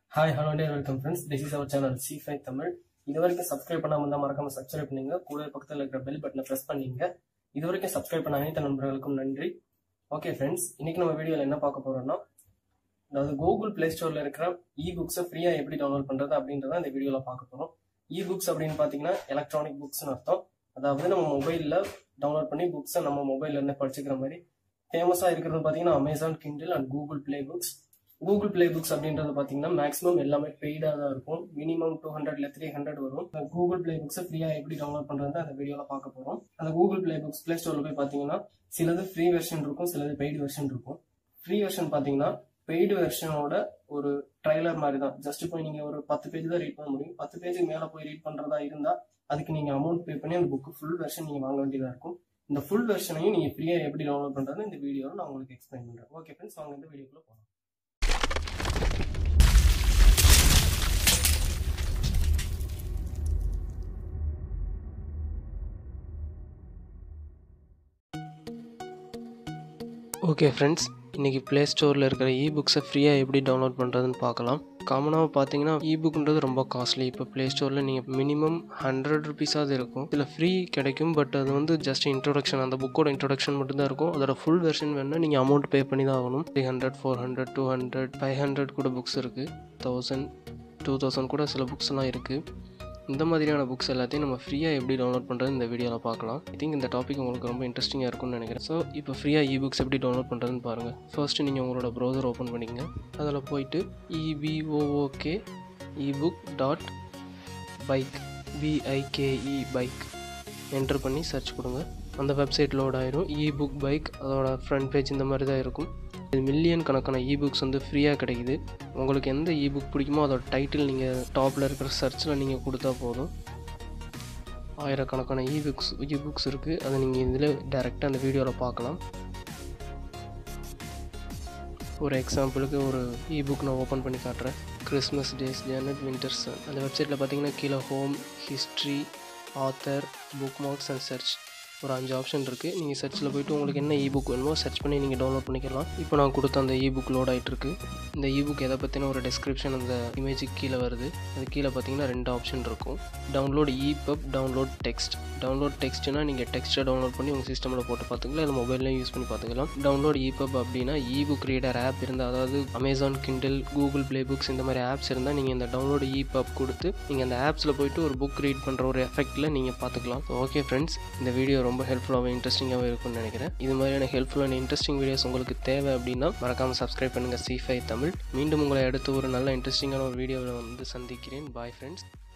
hi hello டே welcome friends this is our channel sci fi Tamil இது வரைக்கும் subscribe பண்ணாம இருந்தால் மறக்காம சப்ஸ்கிரைப் பண்ணுங்க கூட பக்கத்தில் இருக்கிற பெல் பட்டனை ப்ரெஸ் பண்ணீங்க இது வரைக்கும் சப்ஸ்கிரைப் பண்ண அனைத்து நண்பர்களுக்கும் நன்றி ஓகே ஃப்ரெண்ட்ஸ் இன்னைக்கு நம்ம வீடியோவில் என்ன பார்க்க போறோம்னா அதாவது கூகுள் பிளே ஸ்டோரில் இருக்கிற இ புக்ஸை ஃப்ரீயாக எப்படி டவுன்லோட் பண்ணுறது அப்படின்றத இந்த வீடியோவில் பார்க்க போகிறோம் இ புக்ஸ் அப்படின்னு பார்த்தீங்கன்னா எலக்ட்ரானிக் புக்ஸ்னு அர்த்தம் அதாவது நம்ம மொபைலில் டவுன்லோட் பண்ணி புக்ஸை நம்ம மொபைல்ல இருந்து படிச்சுக்கிற மாதிரி ஃபேமஸாக இருக்கிறது பார்த்தீங்கன்னா Amazon Kindle and Google Play Books Google Play Books அப்படின்றது பார்த்தீங்கன்னா மேக்ஸிமம் எல்லாமே பெய்டாக தான் இருக்கும் மினிமம் டூ ஹண்ட்ரட்ல த்ரீ ஹண்ட்ரட் வரும் அந்த கூகுள் பிளே புக்ஸை ஃப்ரீயாக எப்படி டவுன்லோட் பண்ணுறது அந்த வீடியோவில் பார்க்க போகிறோம் அந்த கூகுள் பிளே புக்ஸ் பிளே ஸ்டோரில் போய் பார்த்தீங்கன்னா சிலது ஃப்ரீ வெர்ஷன் இருக்கும் சிலது பெய்டு வெர்ஷன் இருக்கும் ஃப்ரீ வெர்ஷன் பார்த்தீங்கன்னா பெய்டு வெர்ஷனோட ஒரு ட்ரைலர் மாதிரி தான் ஜஸ்ட் போய் நீங்கள் ஒரு பத்து பேஜ் தான் ரீட் பண்ண முடியும் பத்து பேஜுக்கு மேலே போய் ரீட் பண்ணுறதா இருந்தால் அதுக்கு நீங்கள் அமௌண்ட் பே பண்ணி அந்த புக்கு ஃபுல் வெர்ஷன் நீங்கள் வாங்க வேண்டியதாக இருக்கும் இந்த ஃபுல் வெர்ஷனையும் நீங்கள் ஃப்ரீயாக எப்படி டவுன்லோட் பண்ணுறது இந்த வீடியோவில் நான் உங்களுக்கு எக்ஸ்பிளைன் பண்ணுறேன் ஓகே ஃப்ரெண்ட்ஸ் வாங்க இந்த வீடியோக்குள்ளே போகலாம் ஓகே ஃப்ரெண்ட்ஸ் இன்றைக்கி ப்ளே ஸ்டோரில் இருக்கிற இ புக்ஸை ஃப்ரீயாக எப்படி டவுன்லோட் பண்ணுறதுன்னு பார்க்கலாம் காமனாக பார்த்தீங்கன்னா இ புக்ன்றது ரொம்ப காஸ்ட்லி இப்போ ப்ளே ஸ்டோரில் நீங்கள் மினிமம் ஹண்ட்ரட் ருபீஸாவது இருக்கும் இதில் ஃப்ரீ கிடைக்கும் பட் அது வந்து ஜஸ்ட் இன்ட்ரொடக்ஷன் அந்த புக்கோட இன்ட்ரொடக்ஷன் மட்டும் தான் இருக்கும் அதோட ஃபுல் வெர்ஷன் வேணுன்னா நீங்கள் அமௌண்ட் பே பண்ணி தான் ஆகணும் three hundred four hundred two hundred five hundred கூட புக்ஸ் இருக்குது தௌசண்ட் டூ தௌசண்ட் கூட சில புக்ஸ்லாம் இருக்குது இந்த மாதிரியான புக்ஸ் எல்லாத்தையும் நம்ம ஃப்ரீயாக எப்படி டவுன்லோட் பண்ணுறது இந்த வீடியோவில் பார்க்கலாம் ஐ திங்க் இந்த டாபிக் உங்களுக்கு ரொம்ப இன்ட்ரெஸ்டிங்காக இருக்கும்னு நினைக்கிறேன் ஸோ இப்போ ஃப்ரீயாக இ புக்ஸ் எப்படி டவுன்லோட் பண்ணுறதுன்னு பாருங்கள் ஃபர்ஸ்ட்டு நீங்கள் உங்களோட ப்ரௌசர் ஓப்பன் பண்ணிக்கங்க அதில் போயிட்டு E B O O K ebook dot bike B I K E bike enter பண்ணி சர்ச் கொடுங்க அந்த வெப்சைட் லோட் ஆயிரும் இ புக் பைக் அதோட ஃப்ரண்ட் பேஜ் இந்த மாதிரி தான் இருக்கும் இது மில்லியன் கணக்கான இ புக்ஸ் வந்து ஃப்ரீயாக கிடைக்குது உங்களுக்கு எந்த இ புக் பிடிக்குமோ அதோட டைட்டில் நீங்கள் டாப்பில் இருக்கிற சர்ச்சில் நீங்கள் கொடுத்தா போதும் ஆயிரக்கணக்கான இ புக்ஸ் இ புக்ஸ் இருக்குது அதை நீங்கள் இதில் டேரெக்டாக அந்த வீடியோவில் பார்க்கலாம் ஒரு எக்ஸாம்பிளுக்கு ஒரு இ புக் நான் ஓப்பன் பண்ணி காட்டுறேன் கிறிஸ்மஸ் டேஸ் ஜேனட் வின்டர்ஸ் அந்த வெப்சைட்டில் பார்த்தீங்கன்னா கீழே home history author bookmarks and search ஒரு அஞ்சு ஆப்ஷன் இருக்குது நீங்கள் சர்ச்சில் போய்ட்டு உங்களுக்கு என்ன இ புக் வேணுமோ சர்ச் பண்ணி நீங்கள் டவுன்லோட் பண்ணிக்கலாம் இப்போ நான் கொடுத்த அந்த இ புக் லோட் ஆகிட்டுருக்கு இந்த இ புக் எதை பற்றின ஒரு டிஸ்கிரிப்ஷன் அந்த இமேஜுக்கு கீழே வருது அது கீழே பார்த்தீங்கன்னா ரெண்டு ஆப்ஷன் இருக்கும் download epub download text download டெக்ஸ்ட்னா நீங்கள் டெக்ஸ்ட்டை டவுன்லோட் பண்ணி உங்கள் சிஸ்டமில் போட்டு பார்த்துக்கலாம் இல்லை மொபைல்லையும் யூஸ் பண்ணி பார்த்துக்கலாம் டவுன்லோட் இ பப் அப்படின்னா இ புக் ரீடர் ஆப் இருந்தால் அதாவது Amazon Kindle Google Play Books இந்த மாதிரி ஆப்ஸ் இருந்தால் நீங்கள் இந்த டவுன்லோட் இ பப் கொடுத்து நீங்கள் அந்த ஆப்ஸில் போயிட்டு ஒரு புக் ரீட் பண்ணுற ஒரு எஃபெக்ட்டில் நீங்கள் பார்த்துக்கலாம் ஓகே ஃப்ரெண்ட்ஸ் இந்த வீடியோ ரொம்ப ஹெல்ப்ஃபுல்லாகவும் இன்ட்ரெஸ்டிங்காகவும் இருக்கும்னு நினைக்கிறேன் இது மாதிரியான ஹெல்ப்ஃபுல்லான இன்ட்ரெஸ்டிங் வீடியோஸ் உங்களுக்கு தேவை அப்படின்னா மறக்காமல் சப்ஸ்கிரைப் பண்ணுங்கள் சி ஃபை தமிழ் மீண்டும் உங்களை அடுத்து ஒரு நல்ல இன்ட்ரெஸ்டிங்கான ஒரு வீடியோவில் வந்து சந்திக்கிறேன் பாய் ஃப்ரெண்ட்ஸ்